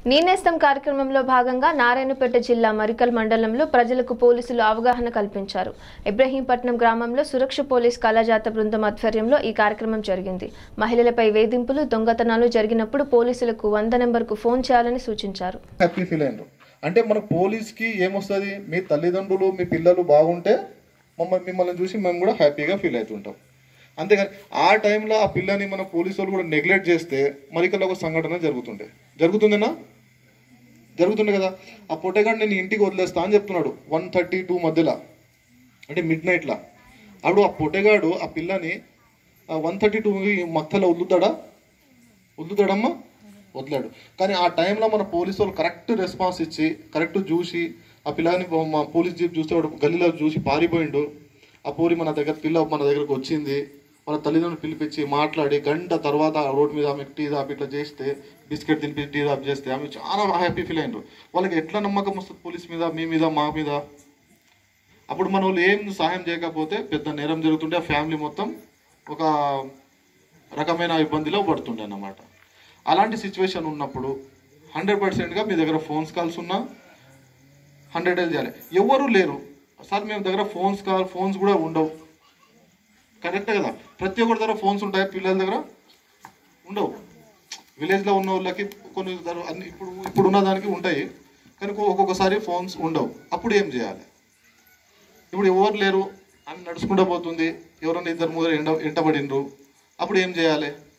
నీనేస్తం కార్యక్రమంలో భాగంగా నారాయణపేట జిల్లా మరికల్ మండలంలో ప్రజలకు పోలీసులు అవగాహన కల్పించారు ఇబ్రహీంపట్నం గ్రామంలో సురక్ష పోలీస్ కళాజాత బృందం ఆధ్వర్యంలో ఈ కార్యక్రమం జరిగింది మహిళలపై వేధింపులు దొంగతనాలు జరిగినప్పుడు పోలీసులకు వంద నెంబర్కు ఫోన్ చేయాలని సూచించారు హ్యాపీ ఫీల్ అయినారు అంటే మన పోలీస్కి ఏమొస్తుంది మీ తల్లిదండ్రులు మీ పిల్లలు బాగుంటే మమ్మల్ని మిమ్మల్ని చూసి మేము కూడా హ్యాపీగా ఫీల్ అవుతుంటాం అంతేగాని ఆ టైంలో ఆ పిల్లని మన పోలీసు వాళ్ళు కూడా నెగ్లెక్ట్ చేస్తే మరికల్లా ఒక సంఘటన జరుగుతుండే జరుగుతుందేనా జరుగుతుండే కదా ఆ పొట్టగాడు నేను ఇంటికి వదిలేస్తా అని చెప్తున్నాడు వన్ థర్టీ టూ మధ్యలో అంటే మిడ్ నైట్లో అప్పుడు ఆ పొట్టగాడు ఆ పిల్లని వన్ థర్టీ టూ మత్తలో వదులుతాడా వదులుతాడమ్మా వదిలాడు కానీ ఆ టైంలో మన పోలీసు వాళ్ళు కరెక్ట్ రెస్పాన్స్ ఇచ్చి కరెక్ట్ చూసి ఆ పిల్లని మా పోలీస్ జీప్ చూస్తే వాడు గల్లీలో చూసి పారిపోయిండు ఆ పోరి మన దగ్గర పిల్ల మన దగ్గరకు వచ్చింది మన తల్లిదండ్రులు పిలిపించి మాట్లాడి గంట తర్వాత ఆ రోడ్ మీద ఆమె టీ దాపి ఇట్లా చేస్తే బిస్కెట్ తినిపి టీ దాపి చేస్తే ఆమె చాలా హ్యాపీ ఫీల్ అయినారు వాళ్ళకి ఎట్లా నమ్మకం వస్తుంది పోలీస్ మీద మీ మీద మా మీద అప్పుడు మన వాళ్ళు ఏం సహాయం చేయకపోతే పెద్ద నేరం జరుగుతుంటే ఆ ఫ్యామిలీ మొత్తం ఒక రకమైన ఇబ్బందిలో పడుతుండే అన్నమాట అలాంటి సిచ్యువేషన్ ఉన్నప్పుడు హండ్రెడ్ పర్సెంట్గా మీ దగ్గర ఫోన్స్ కాల్స్ ఉన్నా హండ్రెడ్ డైల్ చేయాలి ఎవరు లేరు సార్ మేము దగ్గర ఫోన్స్ కాల్ ఫోన్స్ కూడా ఉండవు కరెక్టే కదా ప్రతి ఒక్కరి దగ్గర ఫోన్స్ ఉంటాయి పిల్లల దగ్గర ఉండవు విలేజ్లో ఉన్న వాళ్ళకి కొన్ని దగ్గర అన్ని ఇప్పుడు ఇప్పుడు ఉన్న దానికి ఉంటాయి కానీ ఒక్కొక్కసారి ఫోన్స్ ఉండవు అప్పుడు ఏం చేయాలి ఇప్పుడు ఎవరు లేరు ఆమె నడుచుకుంటూ పోతుంది ఎవరన్నా ఇద్దరు ముగ్గురు ఎండ ఎంటబడిండ్రు అప్పుడు ఏం చేయాలి